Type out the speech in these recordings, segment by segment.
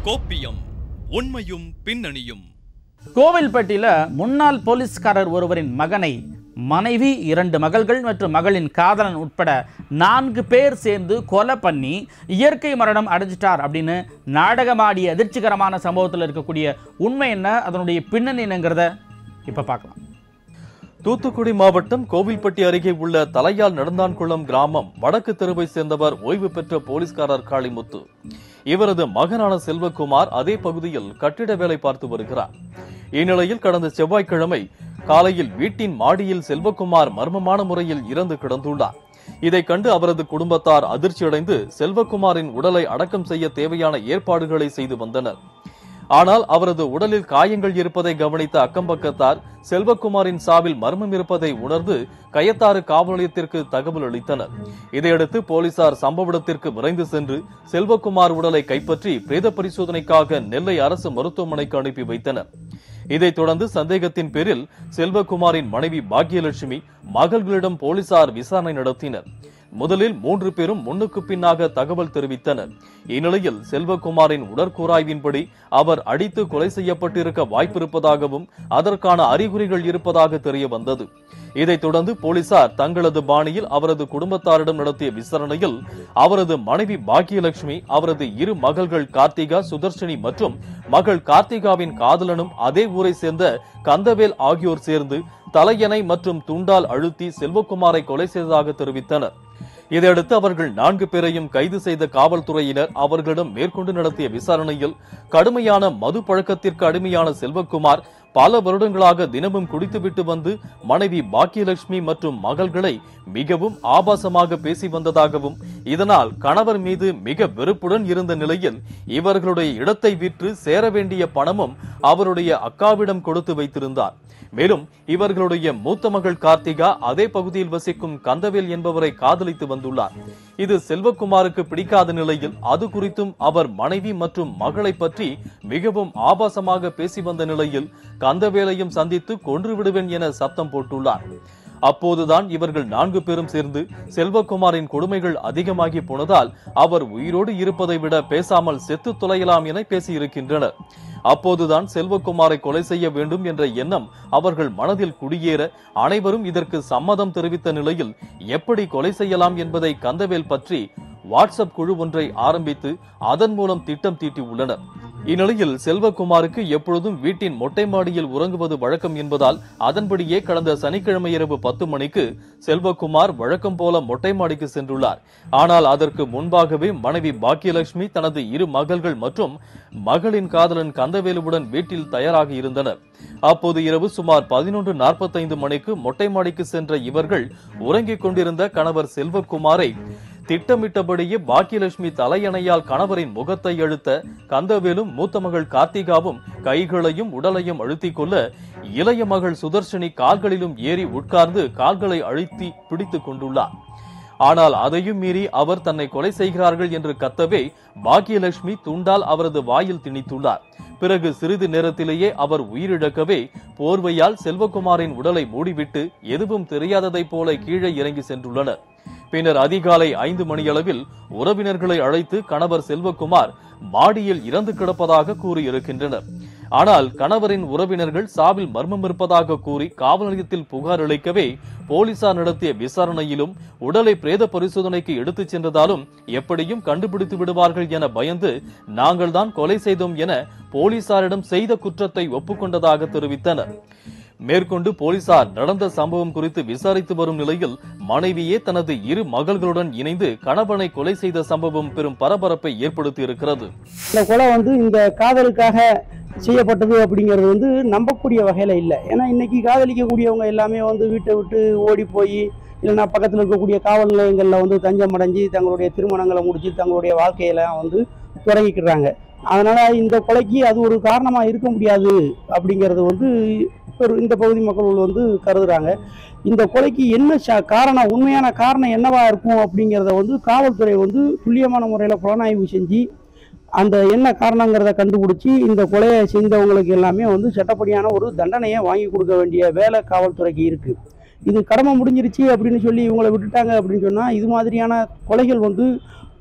கோப்பியம் உண்மையும் பின்னணியும் கோவில்பட்டியில முன்னாள் போலீஸ்காரர் ஒருவரின் மகனை மனைவி இரண்டு மகள்கள் மற்றும் மகளின் காதலன் உட்பட நான்கு பேர் சேர்ந்து கொலை பண்ணி இயற்கை மரணம் அடைஞ்சிட்டார் அப்படின்னு நாடகமாடிய அதிர்ச்சிகரமான சம்பவத்தில் இருக்கக்கூடிய உண்மை என்ன அதனுடைய பின்னணி என்னங்கிறத இப்போ பார்க்கலாம் தூத்துக்குடி மாவட்டம் கோவில்பட்டி அருகே உள்ள தலையால் நடந்தான்குளம் கிராமம் வடக்கு தெருவை சேர்ந்தவர் ஓய்வு பெற்ற போலீஸ்காரர் காளிமுத்து இவரது மகனான செல்வகுமார் அதே பகுதியில் கட்டிட வேலை பார்த்து வருகிறார் இந்நிலையில் கடந்த செவ்வாய்க்கிழமை காலையில் வீட்டின் மாடியில் செல்வகுமார் மர்மமான முறையில் இறந்து கிடந்துள்ளார் இதைக் கண்டு அவரது குடும்பத்தார் அதிர்ச்சியடைந்து செல்வகுமாரின் உடலை அடக்கம் செய்ய தேவையான ஏற்பாடுகளை செய்து வந்தனர் ஆனால் அவரது உடலில் காயங்கள் இருப்பதை கவனித்த அக்கம்பக்கத்தார் செல்வகுமாரின் சாவில் மர்மம் இருப்பதை உணர்ந்து கயத்தாறு காவல் நிலையத்திற்கு தகவல் அளித்தனர் இதையடுத்து போலீசார் சம்பவ இடத்திற்கு விரைந்து சென்று செல்வகுமார் உடலை கைப்பற்றி பிரேத பரிசோதனைக்காக நெல்லை அரசு மருத்துவமனைக்கு அனுப்பி வைத்தனர் இதைத் தொடர்ந்து சந்தேகத்தின் பேரில் செல்வகுமாரின் மனைவி பாக்யலட்சுமி மகள்களிடம் போலீசார் விசாரணை நடத்தினர் முதலில் மூன்று பேரும் முன்னுக்கு பின்னாக தகவல் தெரிவித்தனர் இந்நிலையில் செல்வகுமாரின் உடற்கூறாய்வின்படி அவர் அடித்து கொலை செய்யப்பட்டிருக்க வாய்ப்பிருப்பதாகவும் அதற்கான அறிகுறிகள் இருப்பதாக தெரிய வந்தது இதைத் தொடர்ந்து போலீசார் தங்களது பாணியில் அவரது குடும்பத்தாரிடம் நடத்திய விசாரணையில் அவரது மனைவி பாக்கியலட்சுமி அவரது இரு மகள்கள் கார்த்திகா சுதர்ஷினி மற்றும் மகள் கார்த்திகாவின் காதலனும் அதே ஊரை சேர்ந்த கந்தவேல் ஆகியோர் சேர்ந்து தலையணை மற்றும் துண்டால் அழுத்தி செல்வகுமாரை கொலை செய்ததாக தெரிவித்தனர் இதையடுத்து அவர்கள் நான்கு பேரையும் கைது செய்த காவல்துறையினர் அவர்களிடம் மேற்கொண்டு நடத்திய விசாரணையில் கடுமையான மது பழக்கத்திற்கு அடிமையான செல்வகுமார் பல வருடங்களாக தினமும் குடித்துவிட்டு வந்து மனைவி பாக்கியலட்சுமி மற்றும் மகள்களை மிகவும் ஆபாசமாக பேசி வந்ததாகவும் இதனால் கணவர் மீது மிக வெறுப்புடன் இருந்த நிலையில் இவர்களுடைய இடத்தை விற்று சேர வேண்டிய பணமும் அவருடைய அக்காவிடம் கொடுத்து வைத்திருந்தார் மேலும் இவர்களுடைய மூத்த மகள் கார்த்திகா அதே பகுதியில் வசிக்கும் கந்தவேல் என்பவரை காதலித்து வந்துள்ளார் இது செல்வகுமாருக்கு பிடிக்காத நிலையில் அது குறித்தும் அவர் மனைவி மற்றும் மகளை பற்றி மிகவும் ஆபாசமாக பேசி வந்த நிலையில் கந்தவேலையும் சந்தித்து கொன்று விடுவேன் என சத்தம் போட்டுள்ளார் அப்போதுதான் இவர்கள் நான்கு பேரும் சேர்ந்து செல்வகுமாரின் கொடுமைகள் அதிகமாகி போனதால் அவர் உயிரோடு இருப்பதை விட பேசாமல் செத்து தொலையலாம் என பேசியிருக்கின்றனர் அப்போதுதான் செல்வகுமாரை கொலை செய்ய வேண்டும் என்ற எண்ணம் அவர்கள் மனதில் குடியேற அனைவரும் இதற்கு சம்மதம் தெரிவித்த நிலையில் எப்படி கொலை செய்யலாம் என்பதை கந்தவேல் பற்றி வாட்ஸ்அப் குழு ஒன்றை ஆரம்பித்து அதன் மூலம் திட்டம் தீட்டி உள்ளனர் இந்நிலையில் செல்வகுமாருக்கு எப்பொழுதும் வீட்டின் மொட்டை மாடியில் உறங்குவது வழக்கம் என்பதால் அதன்படியே கடந்த சனிக்கிழமை இரவு பத்து மணிக்கு செல்வகுமார் வழக்கம் போல மொட்டை மாடிக்கு சென்றுள்ளார் ஆனால் அதற்கு முன்பாகவே மனைவி பாக்கியலட்சுமி தனது இரு மகள்கள் மற்றும் மகளின் காதலன் கந்தவேலுவுடன் வீட்டில் தயாராகி இருந்தனர் அப்போது இரவு சுமார் பதினொன்று நாற்பத்தைந்து மணிக்கு மொட்டை மாடிக்கு சென்ற இவர்கள் உறங்கிக் கொண்டிருந்த கணவர் செல்வகுமாரை திட்டமிட்டபடியே பாக்கியலட்சுமி தலையணையால் கணவரின் முகத்தை அழுத்த கந்தவேலும் மூத்த மகள் கார்த்திகாவும் கைகளையும் உடலையும் அழுத்திக் கொள்ள இளைய மகள் சுதர்ஷினி கால்களிலும் ஏறி உட்கார்ந்து கால்களை அழுத்தி பிடித்துக் கொண்டுள்ளார் ஆனால் அதையும் மீறி அவர் தன்னை கொலை செய்கிறார்கள் என்று கத்தவே பாக்கியலட்சுமி துண்டால் அவரது வாயில் திணித்துள்ளார் பிறகு சிறிது நேரத்திலேயே அவர் உயிரிழக்கவே போர்வையால் செல்வகுமாரின் உடலை மூடிவிட்டு எதுவும் தெரியாததைப் போல கீழே இறங்கி சென்றுள்ளனர் பின்னர் அதிகாலை ஐந்து மணியளவில் உறவினர்களை அழைத்து கணவர் செல்வகுமார் மாடியில் இறந்து கிடப்பதாக கூறியிருக்கின்றனர் ஆனால் கணவரின் உறவினர்கள் சாவில் மர்மம் இருப்பதாக கூறி காவல் நிலையத்தில் புகார் அளிக்கவே போலீசார் நடத்திய விசாரணையிலும் உடலை பிரேத பரிசோதனைக்கு எடுத்துச் சென்றதாலும் எப்படியும் கண்டுபிடித்து விடுவார்கள் என பயந்து நாங்கள் தான் கொலை செய்தோம் என போலீசாரிடம் செய்த குற்றத்தை ஒப்புக்கொண்டதாக தெரிவித்தனர் மேற்கொண்டு போலீசார் நடந்த சம்பவம் குறித்து விசாரித்து வரும் நிலையில் மனைவியே தனது இரு மகள்களுடன் இணைந்து கணவனை கொலை செய்த சம்பவம் பெரும் பரபரப்பை ஏற்படுத்தி இருக்கிறது இந்த கொலை வந்து இந்த காதலுக்காக செய்யப்பட்டது அப்படிங்கிறது வந்து நம்பக்கூடிய வகையில் இல்லை ஏன்னா இன்னைக்கு காதலிக்கக்கூடியவங்க எல்லாமே வந்து வீட்டை விட்டு ஓடி போய் இல்லைன்னா பக்கத்தில் இருக்கக்கூடிய காவல் நிலையங்களில் வந்து தஞ்சம் அடைஞ்சு தங்களுடைய திருமணங்களை முடிச்சு தங்களுடைய வாழ்க்கையெல்லாம் வந்து தொடங்கிக்கிறாங்க அதனால இந்த கொலைக்கு அது ஒரு காரணமாக இருக்க முடியாது அப்படிங்கிறது வந்து ஒரு இந்த பகுதி மக்கள் வந்து கருதுறாங்க இந்த கொலைக்கு என்ன ச- காரணம் உண்மையான காரணம் என்னவா இருக்கும் அப்படிங்கிறத வந்து காவல்துறை வந்து துல்லியமான முறையில் புலனாய்வு செஞ்சு அந்த என்ன காரணங்கிறத கண்டுபிடிச்சி இந்த கொலையை செய்தவங்களுக்கு எல்லாமே வந்து சட்டப்படியான ஒரு தண்டனையை வாங்கி கொடுக்க வேண்டிய வேலை காவல்துறைக்கு இருக்குது இது கடமை முடிஞ்சிருச்சு அப்படின்னு சொல்லி இவங்களை விட்டுட்டாங்க அப்படின்னு சொன்னால் இது மாதிரியான கொலைகள் வந்து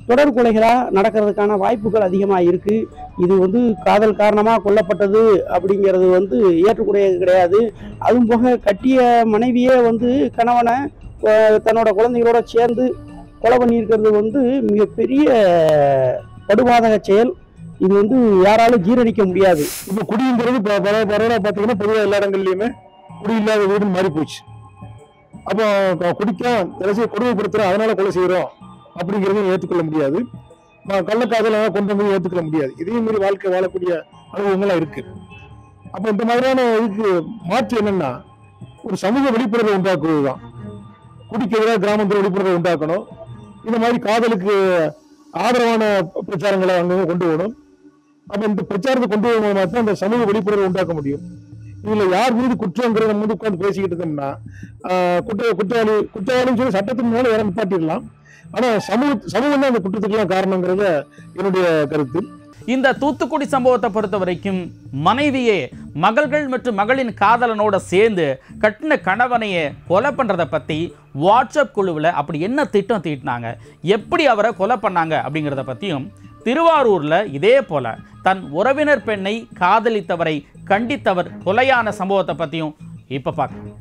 தொடர் கொலைகளாக நடக்கிறதுக்கான வாய்ப்புகள் அதிகமாக இருக்குது இது வந்து காதல் காரணமாக கொல்லப்பட்டது அப்படிங்கிறது வந்து ஏற்றுக்குடையது கிடையாது அதுவும் போக கட்டிய மனைவியே வந்து கணவனை அஹ், தன்னோட குழந்தைகளோட சேர்ந்து கொலை பண்ணியிருக்கிறது வந்து மிகப்பெரிய படுபாதக செயல் இது வந்து யாராலும் ஜீரணிக்க முடியாது இப்போ குடிங்கிறது இப்போ பல பரவலாக பார்த்தீங்கன்னா பொதுவாக எல்லா இடங்கள்லையுமே குடி இல்லாத வீடுன்னு மாறி போச்சு அப்போ க- குடிக்க கடைசியை கொடுமைப்படுத்துகிறோம் அதனால கொலை செய்கிறோம் அப்படிங்கிறதையும் ஏற்றுக்கொள்ள முடியாது ம- கள்ளக்காதலாக கொண்டு வந்து ஏற்றுக்கொள்ள முடியாது இதையும் மீறி வாழ்க்கை வாழக்கூடிய அனுபவங்கள்லாம் இருக்கு அப்போ இந்த மாதிரியான இதுக்கு மாற்று என்னன்னா ஒரு சமூக விழிப்புணர்வை உண்டாக்குவது தான் குடிக்க எதிராக கிராமத்தில் விழிப்புணர்வை உண்டாக்கணும் இந்த மாதிரி காதலுக்கு ஆதரவான பிரச்சாரங்களை அங்கங்க கொண்டு போகணும் அப்ப இந்த பிரச்சாரத்தை கொண்டு வரும் மூலமா தான் அந்த சமூக விழிப்புணர்வை உண்டாக்க முடியும் இதுல யார் மீது குற்றங்கிறத நம்ம வந்து உட்கார்ந்து பேசிக்கிட்டு இருந்தோம்னா ஆஹ் குற்ற குற்றவாளி குற்றவாளின்னு சொல்லி சட்டத்தின் மேல யாரும் நிப்பாட்டிடலாம் ஆனா சமூக சமூகம் தான் அந்த குற்றத்துக்கெல்லாம் காரணங்கிறத என்னுடைய கருத்து இந்த தூத்துக்குடி சம்பவத்தை பொறுத்த வரைக்கும் மனைவியே மகள்கள் மற்றும் மகளின் காதலனோட சேர்ந்து கட்டின கணவனையே கொலை பண்ணுறதை பற்றி வாட்ஸ்அப் குழுவில் அப்படி என்ன திட்டம் தீட்டினாங்க எப்படி அவரை கொலை பண்ணாங்க அப்படிங்கிறத பற்றியும் திருவாரூரில் இதே போல தன் உறவினர் பெண்ணை காதலித்தவரை கண்டித்தவர் கொலையான சம்பவத்தை பற்றியும் இப்போ பார்க்கலாம்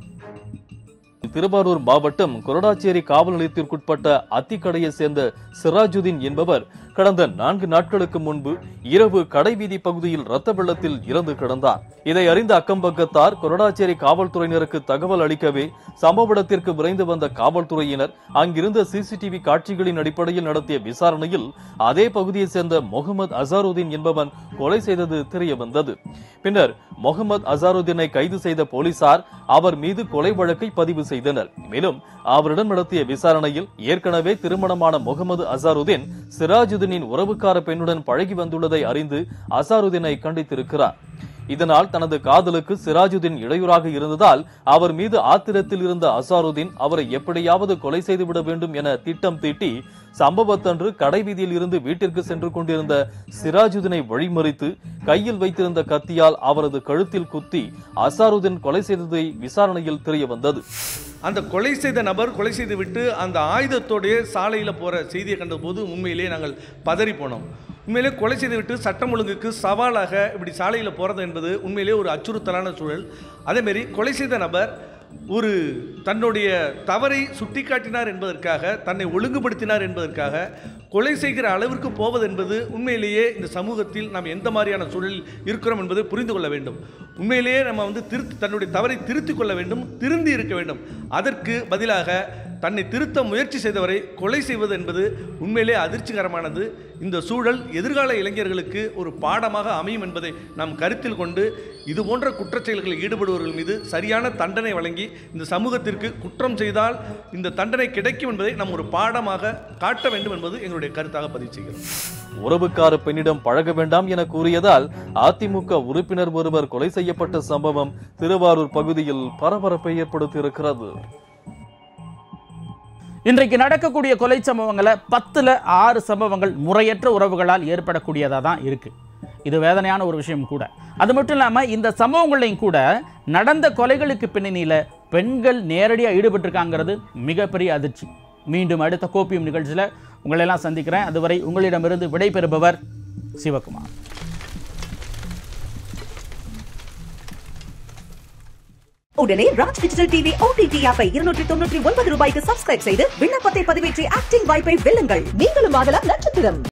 திருவாரூர் மாவட்டம் கொரடாச்சேரி காவல் நிலையத்திற்குட்பட்ட அத்திக்கடையை சேர்ந்த சிராஜுதீன் என்பவர் கடந்த நான்கு நாட்களுக்கு முன்பு இரவு கடைவீதி பகுதியில் ரத்த வெள்ளத்தில் இறந்து கிடந்தார் இதை அறிந்த அக்கம்பக்கத்தார் கொரடாச்சேரி காவல்துறையினருக்கு தகவல் அளிக்கவே சம்பவ இடத்திற்கு விரைந்து வந்த காவல்துறையினர் அங்கிருந்த சிசிடிவி காட்சிகளின் அடிப்படையில் நடத்திய விசாரணையில் அதே பகுதியைச் சேர்ந்த முகமது அசாருதீன் என்பவன் கொலை செய்தது தெரிய வந்தது பின்னர் முகமது அசாருதீனை கைது செய்த போலீசார் அவர் மீது கொலை வழக்கை பதிவு செய்தனர் மேலும் அவரிடம் நடத்திய விசாரணையில் ஏற்கனவே திருமணமான முகமது அசாருதீன் சிராஜுதீனின் உறவுக்கார பெண்ணுடன் பழகி வந்துள்ளதை அறிந்து அசாருதீனை கண்டித்திருக்கிறார் இதனால் தனது காதலுக்கு சிராஜுதீன் இடையூறாக இருந்ததால் அவர் மீது ஆத்திரத்தில் இருந்த அசாருதீன் அவரை எப்படியாவது கொலை செய்துவிட வேண்டும் என திட்டம் தீட்டி சம்பவத்தன்று கடைவீதியில் இருந்து வீட்டிற்கு சென்று கொண்டிருந்த சிராஜுதீனை வழிமறித்து கையில் வைத்திருந்த கத்தியால் அவரது கழுத்தில் குத்தி அசாருதீன் கொலை செய்ததை விசாரணையில் தெரிய வந்தது அந்த கொலை செய்த நபர் கொலை செய்து விட்டு அந்த ஆயுதத்தோடைய சாலையில் போகிற செய்தியை கண்டபோது உண்மையிலே நாங்கள் பதறி போனோம் உண்மையிலே கொலை செய்துவிட்டு சட்டம் ஒழுங்குக்கு சவாலாக இப்படி சாலையில் போகிறது என்பது உண்மையிலே ஒரு அச்சுறுத்தலான சூழல் அதேமாரி கொலை செய்த நபர் ஒரு தன்னுடைய தவறை சுட்டிக்காட்டினார் என்பதற்காக தன்னை ஒழுங்குபடுத்தினார் என்பதற்காக கொலை செய்கிற அளவிற்கு போவது என்பது உண்மையிலேயே இந்த சமூகத்தில் நாம் எந்த மாதிரியான சூழலில் இருக்கிறோம் என்பதை புரிந்து கொள்ள வேண்டும் உண்மையிலேயே நம்ம வந்து திருத்தி தன்னுடைய தவறை திருத்திக் கொள்ள வேண்டும் திருந்தி இருக்க வேண்டும் அதற்கு பதிலாக தன்னை திருத்த முயற்சி செய்தவரை கொலை செய்வது என்பது உண்மையிலே அதிர்ச்சிகரமானது இந்த சூழல் எதிர்கால இளைஞர்களுக்கு ஒரு பாடமாக அமையும் என்பதை நாம் கருத்தில் கொண்டு இது போன்ற குற்றச்செயல்களில் ஈடுபடுபவர்கள் மீது சரியான தண்டனை வழங்கி இந்த சமூகத்திற்கு குற்றம் செய்தால் இந்த தண்டனை கிடைக்கும் என்பதை நாம் ஒரு பாடமாக காட்ட வேண்டும் என்பது எங்களுடைய கருத்தாக பதிவு செய்கிறோம் உறவுக்கார பெண்ணிடம் பழக வேண்டாம் என கூறியதால் அதிமுக உறுப்பினர் ஒருவர் கொலை செய்யப்பட்ட சம்பவம் திருவாரூர் பகுதியில் பரபரப்பை ஏற்படுத்தியிருக்கிறது இன்றைக்கு நடக்கக்கூடிய கொலை சம்பவங்களை பத்துல ஆறு சம்பவங்கள் முறையற்ற உறவுகளால் ஏற்படக்கூடியதாக தான் இருக்கு இது வேதனையான ஒரு விஷயம் கூட அது மட்டும் இல்லாமல் இந்த சம்பவங்களையும் கூட நடந்த கொலைகளுக்கு பின்னணியில் பெண்கள் நேரடியாக ஈடுபட்டிருக்காங்கிறது மிகப்பெரிய அதிர்ச்சி மீண்டும் அடுத்த கோப்பியம் நிகழ்ச்சியில் உங்களெல்லாம் சந்திக்கிறேன் அதுவரை உங்களிடமிருந்து விடைபெறுபவர் சிவகுமார் உடனே ராஜ் டிஜிட்டல் டிவி ஓடிடி ஆப்பை இருநூற்றி தொண்ணூற்றி ஒன்பது ரூபாய்க்கு சப்ஸ்கிரைப் செய்து விண்ணப்பத்தை பதிவேற்றி ஆக்டிங் வாய்ப்பை வெல்லுங்கள் நீங்களும் ஆகலாம் நட்சத்திரம்